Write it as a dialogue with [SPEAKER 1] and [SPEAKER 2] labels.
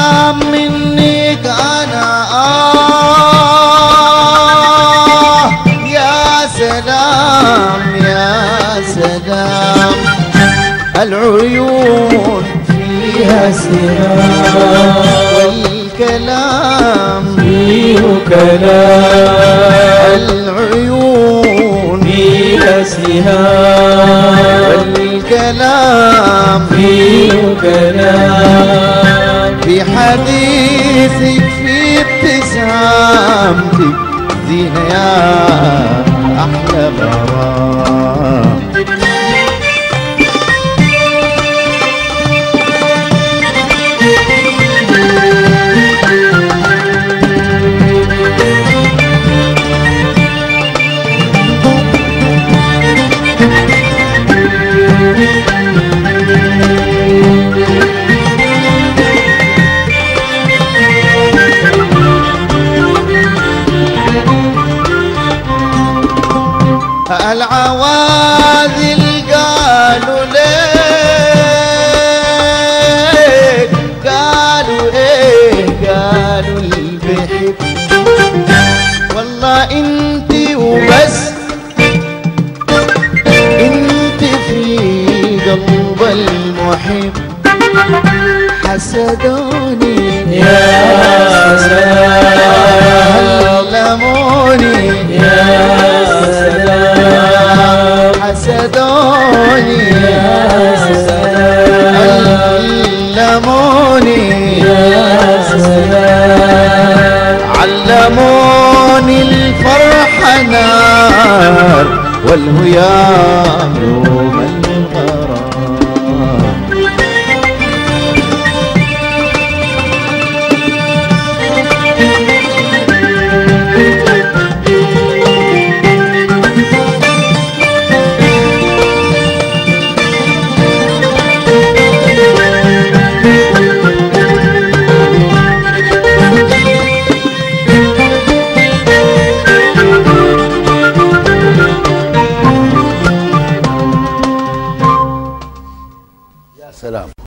[SPEAKER 1] سلام منك أنا آه يا سلام يا سلام العيون فيها سلام والكلام
[SPEAKER 2] فيه كلام
[SPEAKER 1] العيون
[SPEAKER 2] فيها سهام
[SPEAKER 1] والكلام
[SPEAKER 2] فيه كلام
[SPEAKER 1] في حديثك في ابتسامتك زينة يا أحلى غرام العواذل قالوا ليه قالوا ايه قالوا اللي بيحب والله انت وبس انت في قلب المحب حسدوني
[SPEAKER 2] يا سلام
[SPEAKER 1] علموني
[SPEAKER 2] يا سلام
[SPEAKER 1] حسدوني
[SPEAKER 2] يا سلام
[SPEAKER 1] علموني
[SPEAKER 2] يا سلام
[SPEAKER 1] علموني الفرحة نار والهيام يوم الغرام
[SPEAKER 3] يا سلام